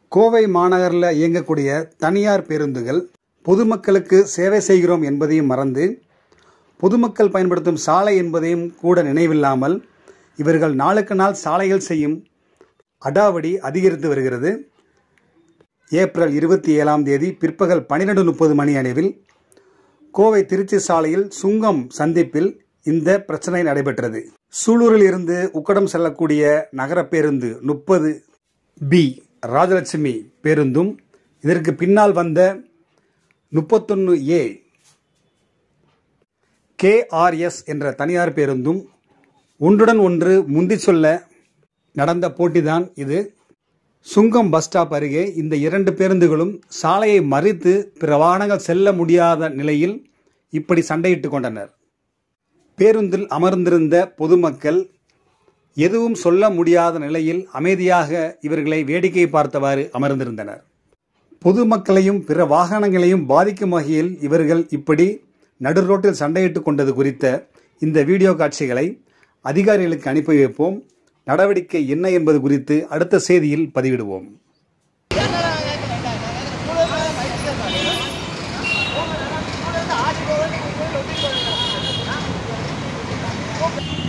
கோவை மாநகரில் இயங்கக்கூடிய தனியார் பேருந்துகள் பொதுமக்களுக்கு சேவை செய்கிறோம் என்பதையும் மறந்து பொதுமக்கள் பயன்படுத்தும் சாலை என்பதையும் கூட நினைவில்லாமல் இவர்கள் நாளுக்கு நாள் சாலைகள் செய்யும் அடாவடி அதிகரித்து வருகிறது ஏப்ரல் இருபத்தி ஏழாம் தேதி பிற்பகல் பன்னிரெண்டு முப்பது மணி அளவில் கோவை திருச்சி சாலையில் சுங்கம் சந்திப்பில் இந்த பிரச்சனை நடைபெற்றது சூலூரில் இருந்து உக்கடம் செல்லக்கூடிய நகர பேருந்து முப்பது பி ராஜலட்சுமி பேருந்தும் இதற்கு பின்னால் வந்த முப்பத்தொன்று ஏ கேஆர்எஸ் என்ற தனியார் பேருந்தும் ஒன்றுடன் ஒன்று முந்திச் சொல்ல நடந்த போட்டிதான் இது சுங்கம் பஸ் ஸ்டாப் அருகே இந்த இரண்டு பேருந்துகளும் சாலையை மறித்து பிற வாகனங்கள் செல்ல முடியாத நிலையில் இப்படி சண்டையிட்டு கொண்டனர் பேருந்தில் அமர்ந்திருந்த பொதுமக்கள் எதுவும் சொல்ல முடியாத நிலையில் அமைதியாக இவர்களை வேடிக்கை பார்த்தவாறு அமர்ந்திருந்தனர் பொதுமக்களையும் பிற வாகனங்களையும் பாதிக்கும் வகையில் இவர்கள் இப்படி நடு ரோட்டில் சண்டையிட்டு கொண்டது குறித்த இந்த வீடியோ காட்சிகளை அதிகாரிகளுக்கு அனுப்பி வைப்போம் நடவடிக்கை என்ன என்பது குறித்து அடுத்த செய்தியில் பதிவிடுவோம் ஆடி போவேன்